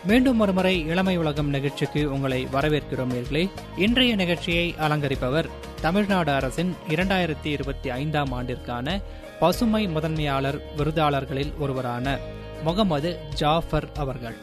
மீண்டும் ஒருமுறை இளமை உலகம் நிகழ்ச்சிக்கு உங்களை வரவேற்கிறோம் நேர்களே இன்றைய நிகழ்ச்சியை அலங்கரிப்பவர் தமிழ்நாடு அரசின் இரண்டாயிரத்தி இருபத்தி ஐந்தாம் ஆண்டிற்கான பசுமை முதன்மையாளர் விருதாளர்களில் ஒருவரான முகமது ஜாஃபர் அவர்கள்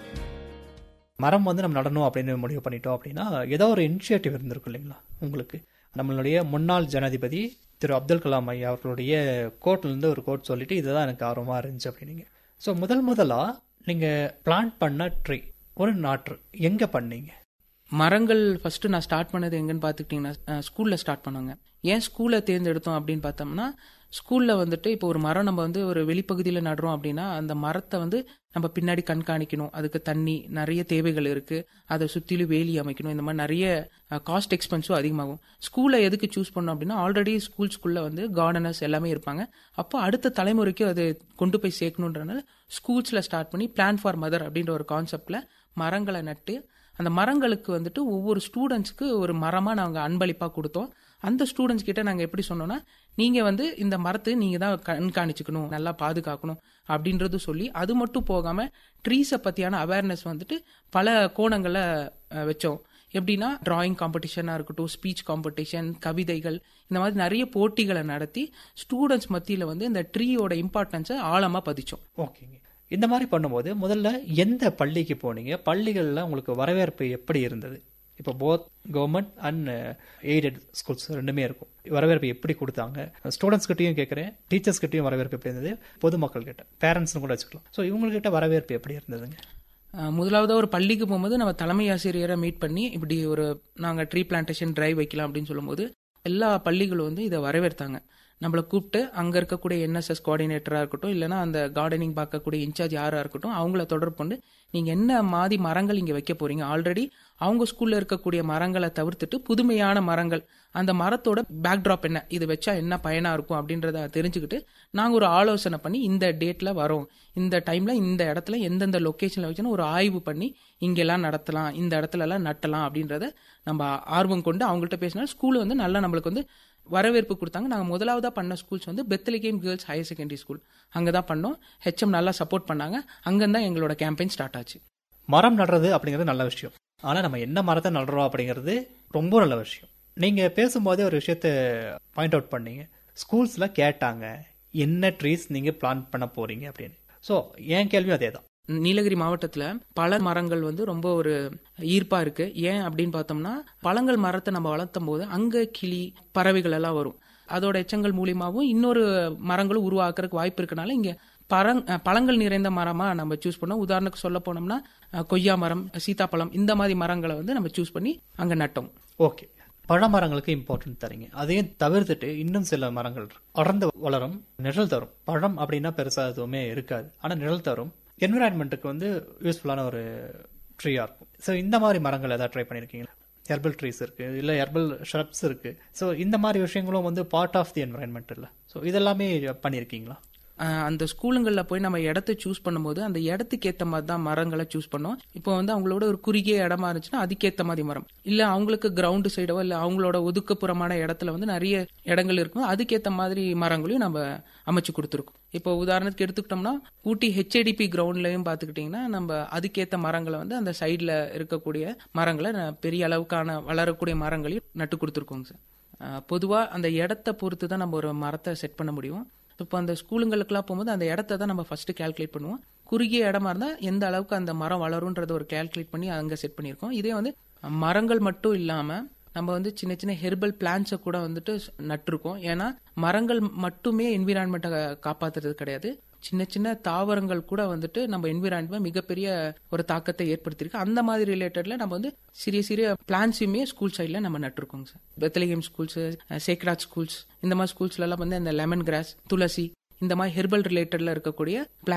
மரம் வந்து நம்ம நடணும் அப்படின்னு முடிவு பண்ணிட்டோம் அப்படின்னா ஏதோ ஒரு இனிஷியேட்டிவ் இருந்திருக்கும் இல்லைங்களா உங்களுக்கு நம்மளுடைய முன்னாள் ஜனாதிபதி திரு அப்துல் கலாம் ஐயா அவர்களுடைய கோர்ட்லேருந்து ஒரு கோர்ட் சொல்லிட்டு இதுதான் எனக்கு ஆர்வமாக இருந்துச்சு அப்படின்னீங்க ஸோ முதல் முதலாக நீங்கள் பிளான்ட் பண்ண ட்ரீ ஒரு நாற்று எங்கே பண்ணீங்க மரங்கள் ஃபர்ஸ்ட் நான் ஸ்டார்ட் பண்ணது எங்கன்னு பார்த்துக்கிட்டிங்கன்னா ஸ்கூலில் ஸ்டார்ட் பண்ணுவாங்க ஏன் ஸ்கூலை தேர்ந்தெடுத்தோம் அப்படின்னு பார்த்தோம்னா ஸ்கூலில் வந்துட்டு இப்போ ஒரு மரம் நம்ம வந்து ஒரு வெளிப்பகுதியில் நடுறோம் அப்படின்னா அந்த மரத்தை வந்து நம்ம பின்னாடி கண்காணிக்கணும் அதுக்கு தண்ணி நிறைய தேவைகள் இருக்குது அதை சுற்றிலும் வேலி அமைக்கணும் இந்த மாதிரி நிறைய காஸ்ட் எக்ஸ்பென்ஸும் அதிகமாகும் ஸ்கூலை எதுக்கு சூஸ் பண்ணோம் அப்படின்னா ஆல்ரெடி ஸ்கூல்ஸ்குள்ளே வந்து கார்டனர்ஸ் எல்லாமே இருப்பாங்க அப்போ அடுத்த தலைமுறைக்கு அது கொண்டு போய் சேர்க்கணுன்றனால ஸ்கூல்ஸில் ஸ்டார்ட் பண்ணி பிளான் ஃபார் மதர் அப்படின்ற ஒரு கான்செப்டில் மரங்களை நட்டு அந்த மரங்களுக்கு வந்துட்டு ஒவ்வொரு ஸ்டூடெண்ட்ஸ்க்கு ஒரு மரமாக நாங்கள் அன்பளிப்பாக கொடுத்தோம் அந்த ஸ்டூடெண்ட்ஸ் கிட்ட நாங்கள் எப்படி சொன்னோம்னா நீங்கள் வந்து இந்த மரத்தை நீங்கள் தான் கண்காணிச்சுக்கணும் நல்லா பாதுகாக்கணும் அப்படின்றது சொல்லி அது மட்டும் போகாமல் ட்ரீஸை பற்றியான அவேர்னஸ் வந்துட்டு பல கோணங்களை வச்சோம் எப்படின்னா டிராயிங் காம்படிஷனாக இருக்கட்டும் ஸ்பீச் காம்படிஷன் கவிதைகள் இந்த மாதிரி நிறைய போட்டிகளை நடத்தி ஸ்டூடெண்ட்ஸ் மத்தியில் வந்து இந்த ட்ரீயோட இம்பார்ட்டன்ஸை ஆழமாக பதிச்சோம் ஓகேங்க இந்த மாதிரி பண்ணும்போது முதல்ல எந்த பள்ளிக்கு போனீங்க பள்ளிகளில் உங்களுக்கு வரவேற்பு எப்படி இருந்தது இப்போ both government and aided schools ரெண்டுமே இருக்கும் வரவேற்பு எப்படி கொடுத்தாங்க ஸ்டூடெண்ட்ஸ் கிட்டையும் கேட்குறேன் டீச்சர்ஸ் கிட்டையும் வரவேற்பு எப்படி இருந்தது பொதுமக்கள் கிட்ட பேரண்ட்ஸ்னு கூட வச்சுக்கலாம் ஸோ இவங்ககிட்ட வரவேற்பு எப்படி இருந்ததுங்க முதலாவதாக ஒரு பள்ளிக்கு போகும்போது நம்ம தலைமை ஆசிரியரை மீட் பண்ணி இப்படி ஒரு நாங்கள் ட்ரீ பிளான்டேஷன் டிரைவ் வைக்கலாம் அப்படின்னு சொல்லும்போது எல்லா பள்ளிகளும் வந்து இதை வரவேற்றாங்க நம்மளை கூப்பிட்டு அங்கே இருக்கக்கூடிய என்எஸ்எஸ் கோஆர்டினேட்டராக இருக்கட்டும் இல்லைனா அந்த கார்டனிங் பார்க்கக்கூடிய இன்சார்ஜ் யாராக இருக்கட்டும் அவங்கள தொடர்பு கொண்டு நீங்கள் என்ன மாதிரி மரங்கள் இங்கே வைக்க போறீங்க ஆல்ரெடி அவங்க ஸ்கூலில் இருக்கக்கூடிய மரங்களை தவிர்த்துட்டு புதுமையான மரங்கள் அந்த மரத்தோட பேக்ட்ராப் என்ன இது வச்சா என்ன பயனாக இருக்கும் அப்படின்றத தெரிஞ்சுக்கிட்டு நாங்கள் ஒரு ஆலோசனை பண்ணி இந்த டேட்டில் வரோம் இந்த டைமில் இந்த இடத்துல எந்தெந்த லொக்கேஷனில் வச்சுன்னு ஒரு ஆய்வு பண்ணி இங்கெல்லாம் நடத்தலாம் இந்த இடத்துலலாம் நட்டலாம் அப்படின்றத நம்ம ஆர்வம் கொண்டு அவங்கள்ட்ட பேசினா ஸ்கூல் வந்து நல்லா நம்மளுக்கு வந்து வரவேற்பு கொடுத்தாங்க நாங்கள் முதலாவதாக பண்ண ஸ்கூல்ஸ் வந்து Bethlehem girls higher secondary school அங்கே தான் பண்ணோம் ஹெச்எம் நல்லா சப்போர்ட் பண்ணாங்க அங்கேருந்து தான் எங்களோட கேம்பெயின் ஸ்டார்ட் ஆச்சு மரம் நடுறது அப்படிங்கிறது நல்ல விஷயம் ஆனால் நம்ம என்ன மரத்தை நடுறோம் அப்படிங்கிறது ரொம்ப நல்ல விஷயம் நீங்கள் பேசும்போதே ஒரு விஷயத்த பாயிண்ட் அவுட் பண்ணீங்க ஸ்கூல்ஸில் கேட்டாங்க என்ன ட்ரீஸ் நீங்கள் பிளான் பண்ண போறீங்க அப்படின்னு ஸோ என் கேள்வியும் அதே தான் நீலகிரி மாவட்டத்தில் பல மரங்கள் வந்து ரொம்ப ஒரு ஈர்ப்பா இருக்கு ஏன் அப்படின்னு பார்த்தோம்னா பழங்கள் மரத்தை நம்ம வளர்த்தும் போது அங்க கிளி பறவைகள் எல்லாம் வரும் அதோட எச்சங்கள் மூலியமாவும் இன்னொரு மரங்களும் உருவாக்குறதுக்கு வாய்ப்பு இருக்கனால இங்க பழங் பழங்கள் நிறைந்த மரமா நம்ம சூஸ் பண்ணோம் உதாரணத்துக்கு சொல்ல போனோம்னா கொய்யா மரம் சீதாப்பழம் இந்த மாதிரி மரங்களை வந்து நம்ம சூஸ் பண்ணி அங்க நட்டோம் ஓகே பழ மரங்களுக்கு இம்பார்ட்டன்ட் தரீங்க அதையும் தவிர்த்துட்டு இன்னும் சில மரங்கள் அடர்ந்து வளரும் நிழல் தரும் பழம் அப்படின்னா பெருசா எதுவுமே இருக்காது ஆனா நிழல் தரும் என்விரான்மெண்ட்டுக்கு வந்து யூஸ்ஃபுல்லான ஒரு ட்ரீயா இருக்கும் ஸோ இந்த மாதிரி மரங்கள் ஏதாவது ட்ரை பண்ணியிருக்கீங்களா ஹெர்பல் ட்ரீஸ் இருக்கு இல்ல ஹெர்பல் ஷ்ரப்ஸ் இருக்கு ஸோ இந்த மாதிரி விஷயங்களும் வந்து பார்ட் ஆஃப் தி என்விரான்மெண்ட் இல்லை ஸோ இதெல்லாமே பண்ணியிருக்கீங்களா அந்த ஸ்கூலுங்களில் போய் நம்ம இடத்த சூஸ் பண்ணும்போது அந்த இடத்துக்கு ஏற்ற மாதிரி தான் மரங்களை சூஸ் பண்ணோம் இப்போ வந்து அவங்களோட ஒரு குறுகிய இடமா இருந்துச்சுன்னா அதுக்கேற்ற மாதிரி மரம் இல்லை அவங்களுக்கு கிரவுண்டு சைடோ இல்லை அவங்களோட ஒதுக்குப்புறமான இடத்துல வந்து நிறைய இடங்கள் இருக்கும் அதுக்கேற்ற மாதிரி மரங்களையும் நம்ம அமைச்சு கொடுத்துருக்கோம் இப்போ உதாரணத்துக்கு எடுத்துக்கிட்டோம்னா ஊட்டி ஹெச்ஏடிபி கிரவுண்ட்லயும் பார்த்துக்கிட்டிங்கன்னா நம்ம அதுக்கேற்ற மரங்களை வந்து அந்த சைடில் இருக்கக்கூடிய மரங்களை பெரிய அளவுக்கான வளரக்கூடிய மரங்களையும் நட்டு கொடுத்துருக்கோங்க சார் பொதுவாக அந்த இடத்த பொறுத்து தான் நம்ம ஒரு மரத்தை செட் பண்ண முடியும் இப்போ அந்த ஸ்கூலுங்களுக்குலாம் போகும்போது அந்த இடத்த தான் நம்ம ஃபர்ஸ்ட் கேல்குலேட் பண்ணுவோம் குறுகிய இடமா இருந்தால் எந்த அளவுக்கு அந்த மரம் வளரும்ன்றத ஒரு கேல்குலேட் பண்ணி அங்கே செட் பண்ணியிருக்கோம் இதே வந்து மரங்கள் மட்டும் இல்லாமல் நம்ம வந்து சின்ன சின்ன ஹெர்பல் பிளான்ஸை கூட வந்துட்டு நட்டிருக்கோம் ஏன்னா மரங்கள் மட்டுமே என்விரான்மெண்ட்டை காப்பாத்துறது கிடையாது சின்ன சின்ன தாவரங்கள் கூட வந்துட்டு நம்ம என்விரான்மெண்ட் மிகப்பெரிய ஒரு தாக்கத்தை ஏற்படுத்தியிருக்கு அந்த மாதிரி ரிலேட்டட்ல நம்ம வந்து சிறிய சிறிய பிளான்ஸுமே ஸ்கூல் சைடில் நம்ம நட்டிருக்கோங்க sir Bethlehem schools sacred schools இந்த மாதிரி ஸ்கூல்ஸ்ல எல்லாம் வந்து அந்த லெமன் கிராஸ் துளசி இந்த மாதிரி ஹெர்பல் ரிலேட்டட்ல இருக்கக்கூடிய